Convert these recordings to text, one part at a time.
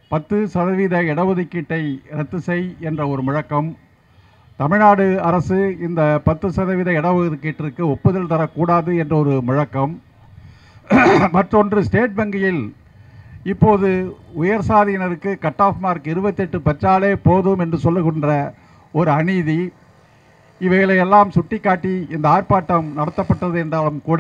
பத்து சதவீத இடஒதுக்கீட்டை ரத்து செய் என்ற ஒரு முழக்கம் தமிழ்நாடு அரசு இந்த பத்து சதவீத இடஒதுக்கீட்டிற்கு ஒப்புதல் தரக்கூடாது என்ற ஒரு முழக்கம் மற்றொன்று ஸ்டேட் வங்கியில் இப்போது உயர் சாதியினருக்கு கட் ஆஃப் மார்க் இருபத்தெட்டு பெற்றாலே போதும் என்று சொல்லுகின்ற ஒரு அநீதி இவைகளை எல்லாம் சுட்டிக்காட்டி இந்த ஆர்ப்பாட்டம் நடத்தப்பட்டது என்றாலும் கூட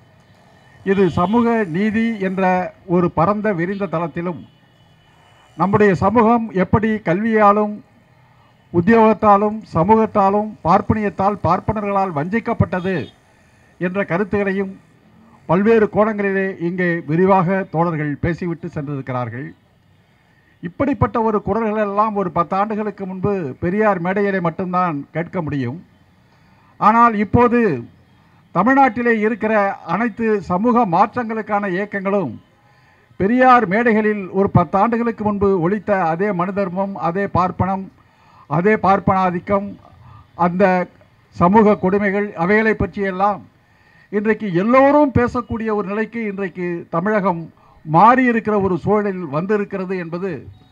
இது சமூக நீதி என்ற ஒரு பரந்த விரிந்த தளத்திலும் நம்முடைய சமூகம் எப்படி கல்வியாலும் உத்தியோகத்தாலும் சமூகத்தாலும் பார்ப்பனியத்தால் பார்ப்பனர்களால் வஞ்சிக்கப்பட்டது என்ற கருத்துகளையும் பல்வேறு கோணங்களிலே இங்கே விரிவாக தோழர்கள் பேசிவிட்டு சென்றிருக்கிறார்கள் இப்படிப்பட்ட ஒரு குரல்கள் எல்லாம் ஒரு பத்தாண்டுகளுக்கு முன்பு பெரியார் மேடையிலே மட்டும்தான் கேட்க முடியும் ஆனால் இப்போது தமிழ்நாட்டிலே இருக்கிற அனைத்து சமூக மாற்றங்களுக்கான இயக்கங்களும் பெரியார் மேடைகளில் ஒரு பத்தாண்டுகளுக்கு முன்பு ஒழித்த அதே மனுதர்மம் அதே பார்ப்பனம் அதே பார்ப்பனாதிக்கம் அந்த சமூக கொடுமைகள் அவைகளை பற்றியெல்லாம் இன்றைக்கு எல்லோரும் பேசக்கூடிய ஒரு நிலைக்கு இன்றைக்கு தமிழகம் மாறி இருக்கிற ஒரு சூழலில் வந்திருக்கிறது என்பது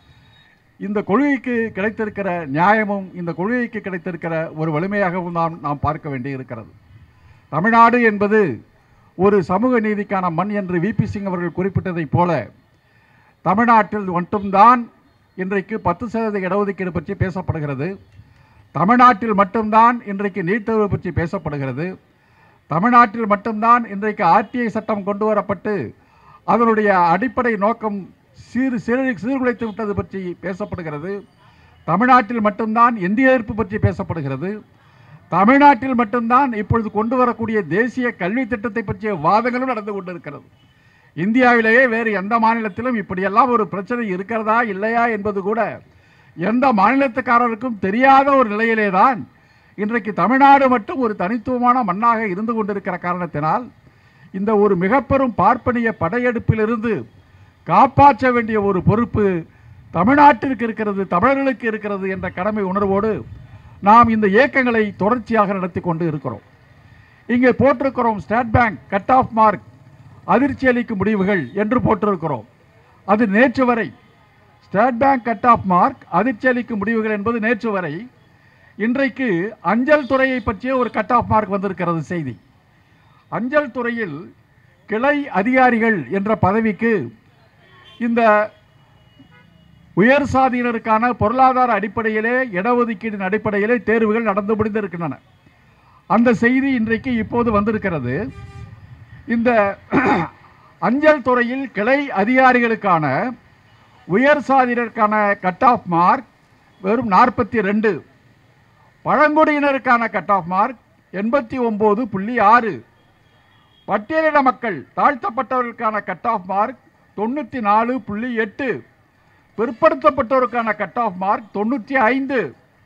இந்த கொள்கைக்கு கிடைத்திருக்கிற நியாயமும் இந்த கொள்கைக்கு கிடைத்திருக்கிற ஒரு வலிமையாகவும் தான் நாம் பார்க்க வேண்டி இருக்கிறது தமிழ்நாடு என்பது ஒரு சமூக நீதிக்கான மண் என்று விபி சிங் அவர்கள் குறிப்பிட்டதைப் போல தமிழ்நாட்டில் மட்டும்தான் இன்றைக்கு பத்து சதவீத இடஒதுக்கீடு பற்றி பேசப்படுகிறது தமிழ்நாட்டில் மட்டும்தான் இன்றைக்கு நீட் தேர்வு பற்றி பேசப்படுகிறது தமிழ்நாட்டில் மட்டும்தான் இன்றைக்கு ஆர்டிஐ சட்டம் கொண்டு வரப்பட்டு அதனுடைய அடிப்படை நோக்கம் சீர் சீர் சீர்குலைத்து விட்டது பற்றி பேசப்படுகிறது தமிழ்நாட்டில் மட்டும்தான் இந்திய எதிர்ப்பு பற்றி பேசப்படுகிறது தமிழ்நாட்டில் மட்டும்தான் இப்பொழுது கொண்டு வரக்கூடிய தேசிய கல்வி திட்டத்தை பற்றிய வாதங்களும் நடந்து கொண்டிருக்கிறது இந்தியாவிலேயே வேறு எந்த மாநிலத்திலும் இப்படியெல்லாம் ஒரு பிரச்சனை இருக்கிறதா இல்லையா என்பது கூட எந்த மாநிலத்துக்காரருக்கும் தெரியாத ஒரு நிலையிலே தான் இன்றைக்கு தமிழ்நாடு மட்டும் ஒரு தனித்துவமான மண்ணாக இருந்து கொண்டிருக்கிற காரணத்தினால் இந்த ஒரு மிகப்பெரும் பார்ப்பனிய படையெடுப்பிலிருந்து காப்பாற்ற வேண்டிய ஒரு பொறுப்பு தமிழ்நாட்டிற்கு இருக்கிறது தமிழர்களுக்கு இருக்கிறது என்ற கடமை உணர்வோடு நாம் இந்த இயக்கங்களை தொடர்ச்சியாக நடத்தி கொண்டு இருக்கிறோம் இங்கே போட்டிருக்கிறோம் state bank cut off mark அதிர்ச்சி அளிக்கும் முடிவுகள் என்று போட்டிருக்கிறோம் அது நேற்று வரை state bank cut off mark அதிர்ச்சி அளிக்கும் முடிவுகள் என்பது நேற்று வரை இன்றைக்கு அஞ்சல் துறையை பற்றிய ஒரு கட் ஆஃப் மார்க் வந்திருக்கிறது செய்தி அஞ்சல் துறையில் கிளை அதிகாரிகள் என்ற பதவிக்கு இந்த உயர் சாதியினருக்கான பொருளாதார அடிப்படையிலே இடஒதுக்கீட்டின் அடிப்படையிலே தேர்வுகள் நடந்து முடிந்திருக்கின்றன அந்த செய்தி இன்றைக்கு இப்போது வந்திருக்கிறது இந்த அஞ்சல் துறையில் கிளை அதிகாரிகளுக்கான உயர் சாதியினருக்கான கட் ஆஃப் மார்க் வெறும் நாற்பத்தி ரெண்டு பழங்குடியினருக்கான கட் ஆஃப் மார்க் எண்பத்தி ஒம்பது புள்ளி ஆறு பட்டியலின மக்கள் தாழ்த்தப்பட்டவர்களுக்கான கட் ஆஃப் மார்க் தொண்ணூற்றி நாலு புள்ளி எட்டு பிற்படுத்தப்பட்டோருக்கான கட் ஆஃப் மார்க் தொண்ணூற்றி ஐந்து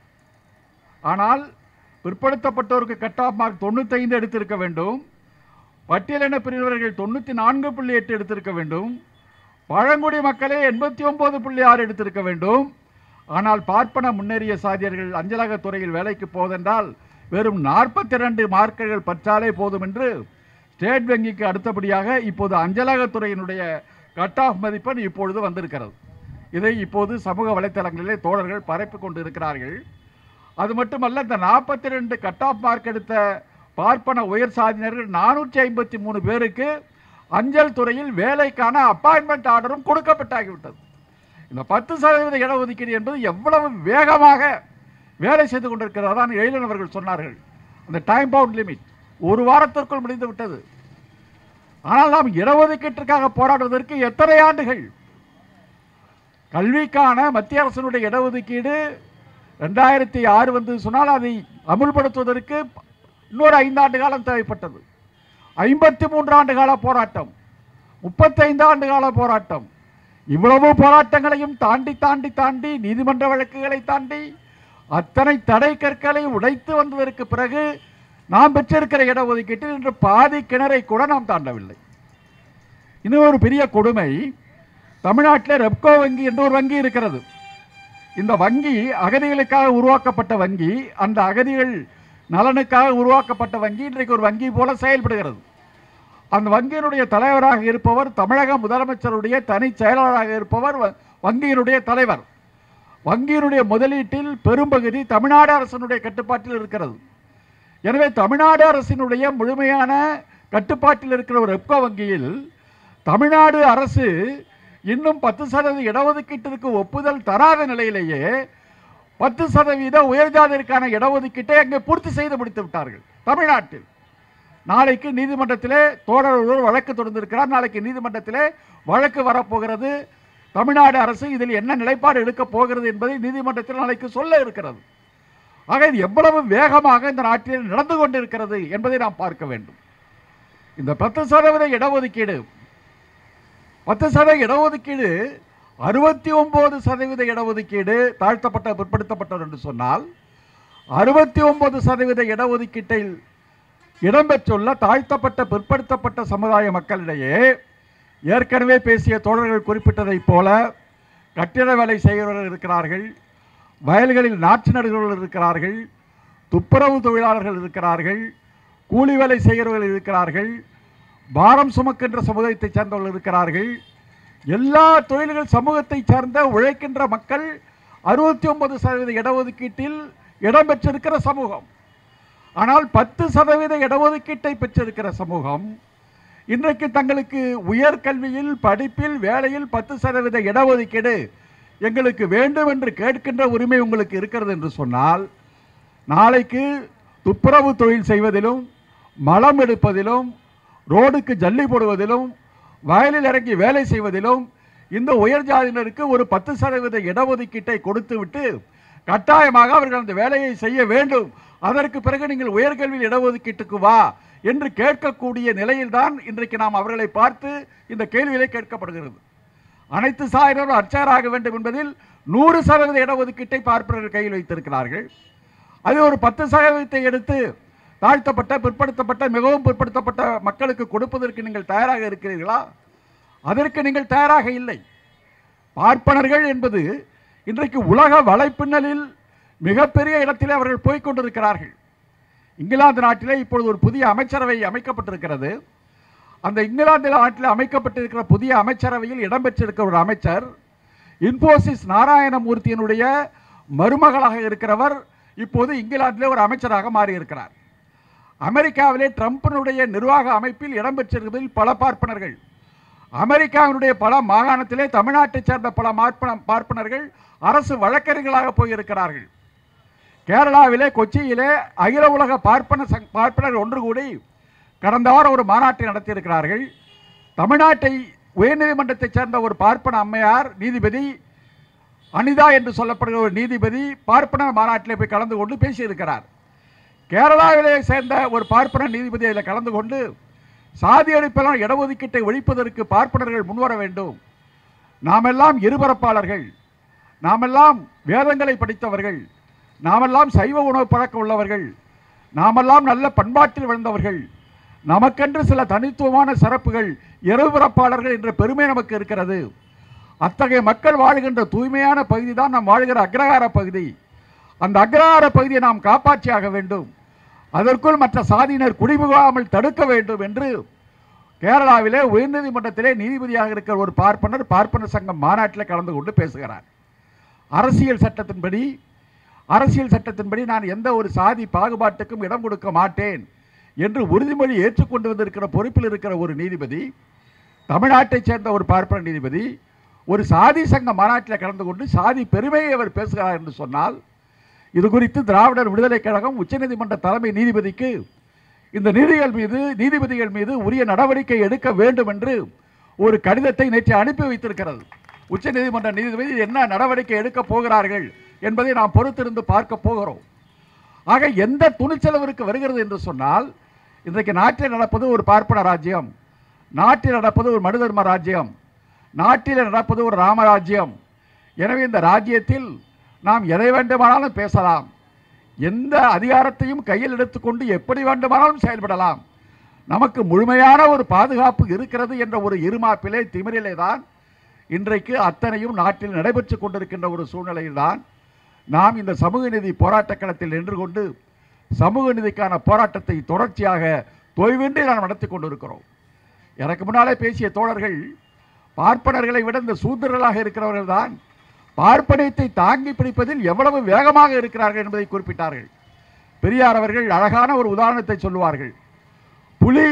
ஆனால் பிற்படுத்தப்பட்டோருக்கு கட் ஆஃப் மார்க் தொண்ணூத்தைந்து எடுத்திருக்க வேண்டும் பட்டியலின பிரிவினர்கள் தொண்ணூற்றி நான்கு புள்ளி எட்டு எடுத்திருக்க வேண்டும் பழங்குடி மக்களே எண்பத்தி ஒன்பது புள்ளி ஆறு எடுத்திருக்க வேண்டும் ஆனால் பார்ப்பன முன்னேறிய சாதியர்கள் அஞ்சலகத் துறையில் வேலைக்கு போவதென்றால் வெறும் நாற்பத்தி ரெண்டு மார்க்குகள் பற்றாலே போதும் என்று ஸ்டேட் வங்கிக்கு அடுத்தபடியாக இப்போது அஞ்சலகத் துறையினுடைய கட் ஆஃப் மதிப்பெண் இப்பொழுது வந்திருக்கிறது இதை இப்போது சமூக வலைத்தளங்களிலே தோழர்கள் பரப்பிக் கொண்டிருக்கிறார்கள் அது மட்டுமல்ல இந்த நாற்பத்தி ரெண்டு கட் ஆஃப் மார்க் எடுத்த பார்ப்பன உயர் சாதியினர்கள் நானூற்றி ஐம்பத்தி மூணு பேருக்கு அஞ்சல் துறையில் வேலைக்கான அப்பாயின்மெண்ட் ஆர்டரும் கொடுக்கப்பட்டாகிவிட்டது இந்த பத்து சதவீத இடஒதுக்கீடு என்பது எவ்வளவு வேகமாக வேலை செய்து கொண்டிருக்கிறதா எழிலன் அவர்கள் சொன்னார்கள் அந்த டைம் பவுண்ட் லிமிட் ஒரு வாரத்திற்குள் முடிந்து விட்டது ஆனால் நாம் இடஒதுக்கீட்டிற்காக போராடுவதற்கு எத்தனை ஆண்டுகள் கல்விக்கான மத்திய அரசினுடைய இடஒதுக்கீடு ரெண்டாயிரத்தி ஆறு வந்து சொன்னால் அதை அமுல்படுத்துவதற்கு இன்னொரு ஐந்தாண்டு காலம் தேவைப்பட்டது ஐம்பத்தி மூன்று ஆண்டு கால போராட்டம் முப்பத்தைந்து ஆண்டு கால போராட்டம் இவ்வளவு போராட்டங்களையும் தாண்டி தாண்டி தாண்டி நீதிமன்ற வழக்குகளை தாண்டி அத்தனை தடை கற்களை உடைத்து வந்ததற்கு பிறகு நாம் பெற்றிருக்கிற இடஒதுக்கீட்டில் இன்று பாதி கிணறை கூட நாம் தாண்டவில்லை இன்னும் ஒரு பெரிய கொடுமை தமிழ்நாட்டில் ரெப்கோ வங்கி என்ற ஒரு வங்கி இருக்கிறது இந்த வங்கி அகதிகளுக்காக உருவாக்கப்பட்ட வங்கி அந்த அகதிகள் நலனுக்காக உருவாக்கப்பட்ட வங்கி இன்றைக்கு ஒரு வங்கி போல செயல்படுகிறது அந்த வங்கியினுடைய தலைவராக இருப்பவர் தமிழக முதலமைச்சருடைய தனி செயலாளராக இருப்பவர் வ- வங்கியினுடைய தலைவர் வங்கியினுடைய முதலீட்டில் பெரும்பகுதி தமிழ்நாடு அரசினுடைய கட்டுப்பாட்டில் இருக்கிறது எனவே தமிழ்நாடு அரசினுடைய முழுமையான கட்டுப்பாட்டில் இருக்கிற ஒரு ரெப்கோ வங்கியில் தமிழ்நாடு அரசு இன்னும் பத்து சதவீத இடஒதுக்கீட்டிற்கு ஒப்புதல் தராத நிலையிலேயே பத்து சதவீத உயர்ஜாதிற்கான இடஒதுக்கீட்டை அங்கே பூர்த்தி செய்து முடித்து விட்டார்கள் தமிழ்நாட்டில் நாளைக்கு நீதிமன்றத்திலே தோழர் ஒருவர் வழக்கு தொடர்ந்திருக்கிறார் நாளைக்கு நீதிமன்றத்திலே வழக்கு வரப்போகிறது தமிழ்நாடு அரசு இதில் என்ன நிலைப்பாடு எடுக்கப் போகிறது என்பதை நீதிமன்றத்தில் நாளைக்கு சொல்ல இருக்கிறது ஆக இது எவ்வளவு வேகமாக இந்த நாட்டில் நடந்து கொண்டிருக்கிறது என்பதை நாம் பார்க்க வேண்டும் இந்த பத்து சதவீத இடஒதுக்கீடு பத்து சதவீத இடஒதுக்கீடு அறுபத்தி ஒன்பது சதவீத இடஒதுக்கீடு தாழ்த்தப்பட்ட பிற்படுத்தப்பட்டவர் என்று சொன்னால் அறுபத்தி ஒன்பது சதவீத இடஒதுக்கீட்டில் இடம்பெற்றுள்ள தாழ்த்தப்பட்ட பிற்படுத்தப்பட்ட சமுதாய மக்களிடையே ஏற்கனவே பேசிய தோழர்கள் குறிப்பிட்டதைப் போல கட்டிட வேலை செய்கிறவர்கள் இருக்கிறார்கள் வயல்களில் நாற்று நடுகிறவர்கள் இருக்கிறார்கள் துப்புரவு தொழிலாளர்கள் இருக்கிறார்கள் கூலி வேலை செய்கிறவர்கள் இருக்கிறார்கள் பாரம் சுமக்கின்ற சமுதாயத்தைச் சேர்ந்தவர்கள் இருக்கிறார்கள் எல்லா தொழில்கள் சமூகத்தைச் சேர்ந்த உழைக்கின்ற மக்கள் அறுபத்தி ஒன்பது சதவீத இடஒதுக்கீட்டில் இடம்பெற்றிருக்கிற சமூகம் ஆனால் பத்து சதவீத இடஒதுக்கீட்டை பெற்றிருக்கிற சமூகம் இன்றைக்கு தங்களுக்கு உயர்கல்வியில் படிப்பில் வேலையில் பத்து சதவீத இடஒதுக்கீடு எங்களுக்கு வேண்டும் என்று கேட்கின்ற உரிமை உங்களுக்கு இருக்கிறது என்று சொன்னால் நாளைக்கு துப்புரவு தொழில் செய்வதிலும் மலம் எடுப்பதிலும் ரோடுக்கு ஜல்லி போடுவதிலும் வயலில் இறங்கி வேலை செய்வதிலும் இந்த உயர் ஜாதியினருக்கு ஒரு பத்து சதவீத இடஒதுக்கீட்டை கொடுத்துவிட்டு கட்டாயமாக அவர்கள் அந்த வேலையை செய்ய வேண்டும் அதற்கு பிறகு நீங்கள் உயர்கல்வியில் இடஒதுக்கீட்டுக்கு வா என்று கேட்கக்கூடிய நிலையில்தான் இன்றைக்கு நாம் அவர்களை பார்த்து இந்த கேள்விகளை கேட்கப்படுகிறது அனைத்து சாயினரும் அர்ச்சகராக வேண்டும் என்பதில் நூறு சதவீத இடஒதுக்கீட்டை பார்ப்பனர்கள் கையில் வைத்திருக்கிறார்கள் அது ஒரு பத்து சதவீதத்தை எடுத்து தாழ்த்தப்பட்ட பிற்படுத்தப்பட்ட மிகவும் பிற்படுத்தப்பட்ட மக்களுக்கு கொடுப்பதற்கு நீங்கள் தயாராக இருக்கிறீர்களா அதற்கு நீங்கள் தயாராக இல்லை பார்ப்பனர்கள் என்பது இன்றைக்கு உலக வலைப்பின்னலில் மிகப்பெரிய இடத்திலே அவர்கள் போய்க் கொண்டிருக்கிறார்கள் இங்கிலாந்து நாட்டிலே இப்பொழுது ஒரு புதிய அமைச்சரவை அமைக்கப்பட்டிருக்கிறது அந்த இங்கிலாந்து நாட்டில் அமைக்கப்பட்டிருக்கிற புதிய அமைச்சரவையில் இடம்பெற்றிருக்கிற ஒரு அமைச்சர் இன்போசிஸ் நாராயணமூர்த்தியினுடைய மருமகளாக இருக்கிறவர் இப்போது இங்கிலாந்திலே ஒரு அமைச்சராக மாறியிருக்கிறார் அமெரிக்காவிலே ட்ரம்பினுடைய நிர்வாக அமைப்பில் இடம்பெற்றிருப்பதில் பல பார்ப்பனர்கள் அமெரிக்காவினுடைய பல மாகாணத்திலே தமிழ்நாட்டைச் சேர்ந்த பல பார்ப்பன பார்ப்பனர்கள் அரசு வழக்கறிஞர்களாக போயிருக்கிறார்கள் கேரளாவிலே கொச்சியிலே அகில உலக பார்ப்பன சங் பார்ப்பனர் ஒன்று கூடி கடந்த வாரம் ஒரு மாநாட்டை நடத்தியிருக்கிறார்கள் தமிழ்நாட்டை உயர்நீதிமன்றத்தைச் சேர்ந்த ஒரு பார்ப்பன அம்மையார் நீதிபதி அனிதா என்று சொல்லப்படுகிற ஒரு நீதிபதி பார்ப்பன மாநாட்டிலே போய் கலந்து கொண்டு பேசியிருக்கிறார் கேரளாவிலே சேர்ந்த ஒரு பார்ப்பன நீதிபதி அதில் கலந்து கொண்டு சாதி அடிப்படையிலான இடஒதுக்கீட்டை ஒழிப்பதற்கு பார்ப்பனர்கள் முன்வர வேண்டும் நாமெல்லாம் இருபரப்பாளர்கள் நாமெல்லாம் வேதங்களை படித்தவர்கள் நாமெல்லாம் சைவ உணவு பழக்கம் உள்ளவர்கள் நாமெல்லாம் நல்ல பண்பாட்டில் விழுந்தவர்கள் நமக்கென்று சில தனித்துவமான சிறப்புகள் இருபரப்பாளர்கள் என்ற பெருமை நமக்கு இருக்கிறது அத்தகைய மக்கள் வாழுகின்ற தூய்மையான பகுதி தான் நாம் வாழ்கிற அக்ரஹார பகுதி அந்த அக்ரஹார பகுதியை நாம் காப்பாற்றியாக வேண்டும் அதற்குள் மற்ற சாதியினர் குடிபுகாமல் தடுக்க வேண்டும் என்று கேரளாவிலே உயர்நீதிமன்றத்திலே நீதிபதியாக இருக்கிற ஒரு பார்ப்பனர் பார்ப்பனர் சங்கம் மாநாட்டில் கலந்து கொண்டு பேசுகிறார் அரசியல் சட்டத்தின்படி அரசியல் சட்டத்தின்படி நான் எந்த ஒரு சாதி பாகுபாட்டுக்கும் இடம் கொடுக்க மாட்டேன் என்று உறுதிமொழி ஏற்றுக்கொண்டு வந்திருக்கிற பொறுப்பில் இருக்கிற ஒரு நீதிபதி தமிழ்நாட்டைச் சேர்ந்த ஒரு பார்ப்பன நீதிபதி ஒரு சாதி சங்க மாநாட்டில் கலந்து கொண்டு சாதி பெருமையை அவர் பேசுகிறார் என்று சொன்னால் இது குறித்து திராவிடர் விடுதலை கழகம் உச்சநீதிமன்ற தலைமை நீதிபதிக்கு இந்த நீதிகள் மீது நீதிபதிகள் மீது உரிய நடவடிக்கை எடுக்க வேண்டும் என்று ஒரு கடிதத்தை நேற்று அனுப்பி வைத்திருக்கிறது உச்சநீதிமன்ற நீதிபதி என்ன நடவடிக்கை எடுக்க போகிறார்கள் என்பதை நாம் பொறுத்திருந்து பார்க்க போகிறோம் ஆக எந்த துணிச்சலவிற்கு வருகிறது என்று சொன்னால் இன்றைக்கு நாட்டில் நடப்பது ஒரு பார்ப்பன ராஜ்யம் நாட்டில் நடப்பது ஒரு மனுதர்ம ராஜ்யம் நாட்டில் நடப்பது ஒரு ராமராஜ்யம் எனவே இந்த ராஜ்யத்தில் நாம் எதை வேண்டுமானாலும் பேசலாம் எந்த அதிகாரத்தையும் கையில் எடுத்துக்கொண்டு எப்படி வேண்டுமானாலும் செயல்படலாம் நமக்கு முழுமையான ஒரு பாதுகாப்பு இருக்கிறது என்ற ஒரு இருமாப்பிலே திமிரிலே தான் இன்றைக்கு அத்தனையும் நாட்டில் நடைபெற்று கொண்டிருக்கின்ற ஒரு சூழ்நிலையில் தான் நாம் இந்த சமூக நீதி போராட்டக் களத்தில் நின்று கொண்டு சமூக நீதிக்கான போராட்டத்தை தொடர்ச்சியாக தொய்வின்றி நாம் நடத்தி கொண்டிருக்கிறோம் எனக்கு முன்னாலே பேசிய தோழர்கள் பார்ப்பனர்களை விட இந்த சூத்திரர்களாக இருக்கிறவர்கள் தான் பார்ப்பனியத்தை தாங்கி பிடிப்பதில் எவ்வளவு வேகமாக இருக்கிறார்கள் என்பதை குறிப்பிட்டார்கள் பெரியார் அவர்கள் அழகான ஒரு உதாரணத்தை சொல்லுவார்கள் புலி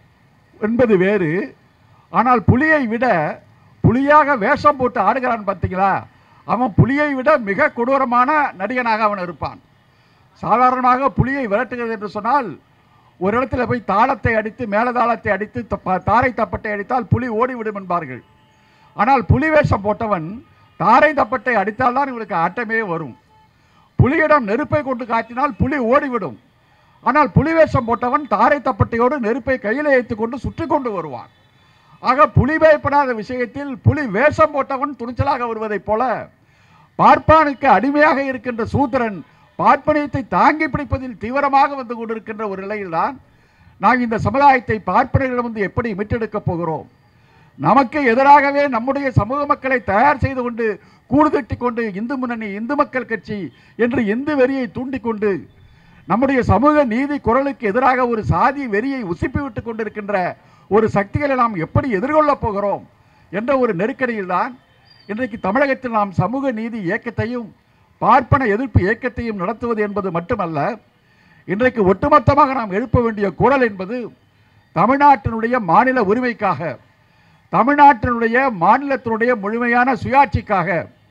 என்பது வேறு ஆனால் புலியை விட புலியாக வேஷம் போட்டு ஆடுகிறான் பார்த்தீங்களா அவன் புலியை விட மிக கொடூரமான நடிகனாக அவன் இருப்பான் சாதாரணமாக புலியை விரட்டுகிறது என்று சொன்னால் ஒரு இடத்துல போய் தாளத்தை அடித்து மேலதாளத்தை அடித்து தப்ப- தாரை தப்பட்டை அடித்தால் புலி ஓடிவிடும் என்பார்கள் ஆனால் புலி வேஷம் போட்டவன் தாரை தப்பட்டை அடித்தால்தான் இவனுக்கு ஆட்டமே வரும் புலியிடம் நெருப்பை கொண்டு காட்டினால் புலி ஓடிவிடும் ஆனால் புலி வேஷம் போட்டவன் தாரை தப்பட்டையோடு நெருப்பை கையில் வைத்துக் கொண்டு சுற்றி கொண்டு வருவான் ஆக புலி பயப்படாத விஷயத்தில் புலி வேஷம் போட்டவன் துணிச்சலாக வருவதைப் போல பார்ப்பானுக்கு அடிமையாக இருக்கின்ற சூத்திரன் பார்ப்பனியத்தை தாங்கி பிடிப்பதில் தீவிரமாக வந்து கொண்டிருக்கின்ற ஒரு நிலையில்தான் நாம் இந்த சமுதாயத்தை பார்ப்பனர்களிடமிருந்து எப்படி மீட்டெடுக்கப் போகிறோம் நமக்கு எதிராகவே நம்முடைய சமூக மக்களை தயார் செய்து கொண்டு கூடுதட்டி கொண்டு இந்து முன்னணி இந்து மக்கள் கட்சி என்று இந்து வெறியை தூண்டிக்கொண்டு நம்முடைய சமூக நீதி குரலுக்கு எதிராக ஒரு சாதி வெறியை உசுப்பி விட்டு கொண்டிருக்கின்ற ஒரு சக்திகளை நாம் எப்படி எதிர்கொள்ளப் போகிறோம் என்ற ஒரு நெருக்கடியில் தான் இன்றைக்கு தமிழகத்தில் நாம் சமூக நீதி இயக்கத்தையும் பார்ப்பன எதிர்ப்பு இயக்கத்தையும் நடத்துவது என்பது மட்டுமல்ல இன்றைக்கு ஒட்டுமொத்தமாக நாம் எழுப்ப வேண்டிய குரல் என்பது தமிழ்நாட்டினுடைய மாநில உரிமைக்காக தமிழ்நாட்டினுடைய மாநிலத்தினுடைய முழுமையான சுயாட்சிக்காக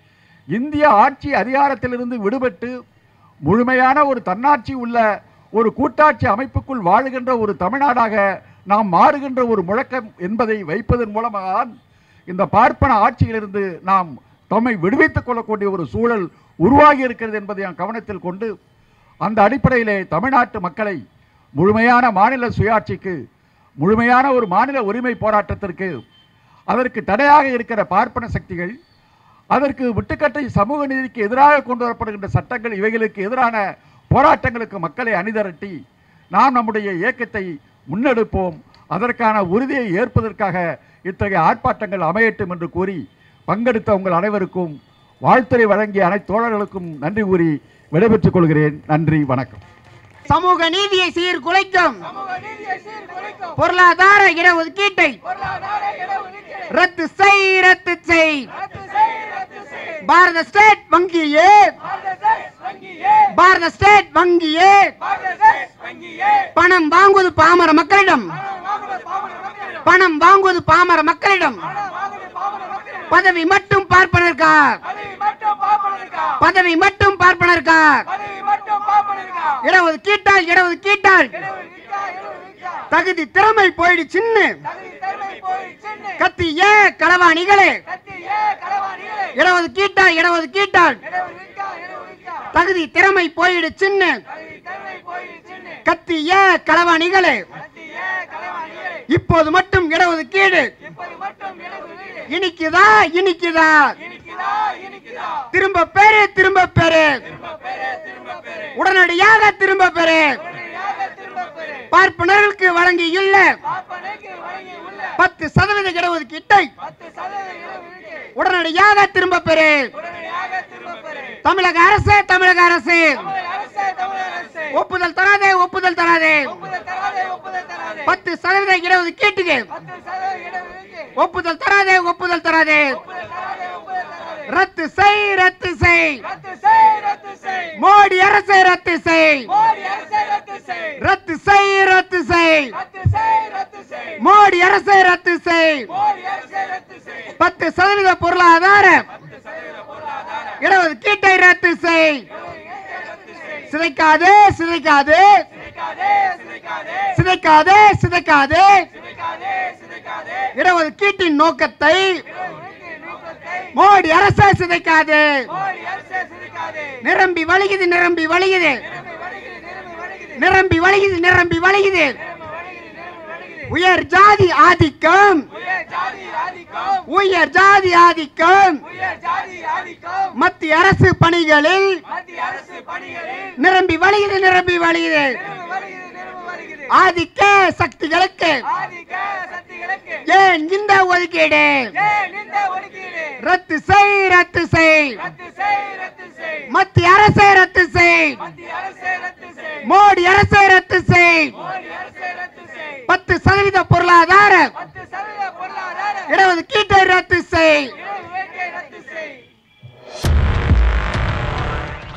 இந்திய ஆட்சி அதிகாரத்திலிருந்து விடுபட்டு முழுமையான ஒரு தன்னாட்சி உள்ள ஒரு கூட்டாட்சி அமைப்புக்குள் வாழுகின்ற ஒரு தமிழ்நாடாக நாம் மாறுகின்ற ஒரு முழக்கம் என்பதை வைப்பதன் மூலமாக இந்த பார்ப்பன ஆட்சியிலிருந்து நாம் தம்மை விடுவித்துக் கொள்ளக்கூடிய ஒரு சூழல் உருவாகி இருக்கிறது என்பதை நாம் கவனத்தில் கொண்டு அந்த அடிப்படையிலே தமிழ்நாட்டு மக்களை முழுமையான மாநில சுயாட்சிக்கு முழுமையான ஒரு மாநில உரிமை போராட்டத்திற்கு அதற்கு தடையாக இருக்கிற பார்ப்பன சக்திகள் அதற்கு விட்டுக்கட்டை சமூக நீதிக்கு எதிராக கொண்டு வரப்படுகின்ற சட்டங்கள் இவைகளுக்கு எதிரான போராட்டங்களுக்கு மக்களை அணிதிரட்டி நாம் நம்முடைய இயக்கத்தை முன்னெடுப்போம் அதற்கான உறுதியை ஏற்பதற்காக இத்தகைய ஆர்ப்பாட்டங்கள் அமையட்டும் என்று கூறி பங்கெடுத்த உங்கள் அனைவருக்கும் வாழ்த்துறை வழங்கிய அனைத்து தோழர்களுக்கும் நன்றி கூறி விடைபெற்றுக் கொள்கிறேன் நன்றி வணக்கம் சமூக நீதியை சீர்குலைக்கும் சமூக நீதியை சீர்குலைக்கும் பொருளாதார இடஒதுக்கீட்டை பொருளாதார இடஒதுக்கீடு ரத்து செய் ரத்து செய் ரத்து செய் ரத்து செய் பாரத ஸ்டேட் வங்கியே ஆர்எஸ்எஸ் வங்கியே பாரத ஸ்டேட் வங்கியே ஆர்எஸ்எஸ் வங்கியே பணம் வாங்குவது பாமர மக்களிடம் பணம் வாங்குவது பாமர மக்களிடம் பணம் வாங்குவது பாமர மக்களிடம் பணம் வாங்குவது பாமர மக்களிடம் பதவி மட்டும் பார்ப்பனருக்கா பதவி மட்டும் பாப்பனருக்கா பதவி மட்டும் பார்ப்பனருக்கா பதவி மட்டும் பாப்பனருக்கா இடஒதுக்கீட்டால் இடஒதுக்கீட்டால் இடஒதுக்கீட்டா இடஒதுக்கீட்டா தகுதி திறமை போயிடுச்சுன்னு தகுதி தருமை போய் சென்னு கத்தியே களவாணிகளே கத்தி ஏ களவாணிகளே இடஒதுக்கீட்டால் இடஒதுக்கீட்டால் இடஒதுக்கீட்டா இடஒதுக்கீட்டா தகுதி திறமை போயிடுச்சுன்னு தகுதி தருமை போய் சென்னு கத்தியே களவாணிகளே கத்தி ஏ களவாணிகளே இப்போது மட்டும் இடஒதுக்கீடு இப்போது மட்டும் இடஒதுக்கீடு இனிக்குதா இனிக்குதா இனிக்குதா இனிக்குதா திரும்ப பெறு திரும்ப பெறு திரும்ப பெரு திரும்ப பெரு உடனடியாக திரும்ப பெறு உடனடியாக திரும்ப பெரு பார்ப்பனர்களுக்கு வழங்கியுள்ள பாப்பனைக்கு வழங்கி உள்ள பத்து சதவீத இடஒதுக்கீட்டை பத்து சதவீத இடஒதுக்கீடு உடனடியாக திரும்ப பெறு உடனடியாக திரும்ப பெரு தமிழக அரசு தமிழக அரசு தமிழக அரசே தமிழக அரசே ஒப்புதல் தராதே ஒப்புதல் தராதே ஒப்புதல் தராதே ஒப்புதல் தராதே பத்து சதவீத இடஒதுக்கீட்டுக்கு பத்து சதவீத இடஒதுக்கீடு ஒப்புதல் தராதே ஒப்புதல் தராதே ஒப்புதல் தராதே ஒப்புதல் தராதே ரத்து செய் ரத்து செய் ரத்து செய் ரத்து செய் மோடி அரசை ரத்து செய் மோடி அரசே ரத்து செய் ரத்து செய் ரத்து செய் ரத்து செய் ரத்து செய் மோடி அரசை ரத்து செய் மோடி அரசே ரத்து செய் பத்து சதவீத பொருளாதார பத்து சதவீத பொருளாதார இடஒதுக்கீட்டை ரத்து செய் இடஒதுக்கீட்டை ரத்து செய் சிதைக்காதே சிதைக்காதே சிதைக்காதே சிதைக்காதே சிதைக்காதே சிதைக்காதே சிதைக்காதே சிதைக்காதே இடஒதுக்கீட்டின் நோக்கத்தை இடஒதுக்கீட்டு நோக்கத்தை மோடி அரசை சிதைக்காதே மோடி அரசே சிதைக்காதே நிரம்பி வழிகுது நிரம்பி வழிகுது நிரம்பி வழிகிறது நிரம்பி வழிகிறது நிரம்பி வழிகுது நிரம்பி வழிகுது நிரம்பி வழிகிறது நிரம்பி வழிகிறது உயர் ஜாதி ஆதிக்கம் உயர் ஜாதி ஆதிக்கம் உயர் ஜாதி ஆதிக்கம் உயர் ஜாதி ஆதிக்கம் மத்திய அரசு பணிகளில் மத்திய அரசு பணிகளில் நிரம்பி வழிகுது நிரம்பி வழிகுது நிரம்பி வருகிறது நிரம்பி வருகிறது ஆதிக்க சக்திகளுக்கு ஆதிக்க சக்திகளுக்கு ஏன் இந்த ஒதுக்கீடு ஏன் இந்த ஒதுக்கீடு ரத்து செய் ரத்து செய் ரத்து செய் ரத்து செய் மத்திய அரசை ரத்து செய் மத்திய அரசே ரத்து செய் மோடி அரசை ரத்து செய் மோடி அரசே ரத்து செய் பத்து சதவீத பொருளாதார பத்து சதவீத பொருளாதார இடஒதுக்கீட்டை ரத்து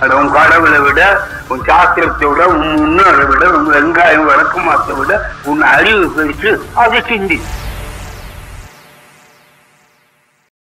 அட உன் கடவுளை விட உன் சாஸ்திரத்தை விட உன் முன்னோரை விட உன் வெங்காயம் விளக்கமாத்தை விட உன் அறிவு பெருசு அதை சிந்தி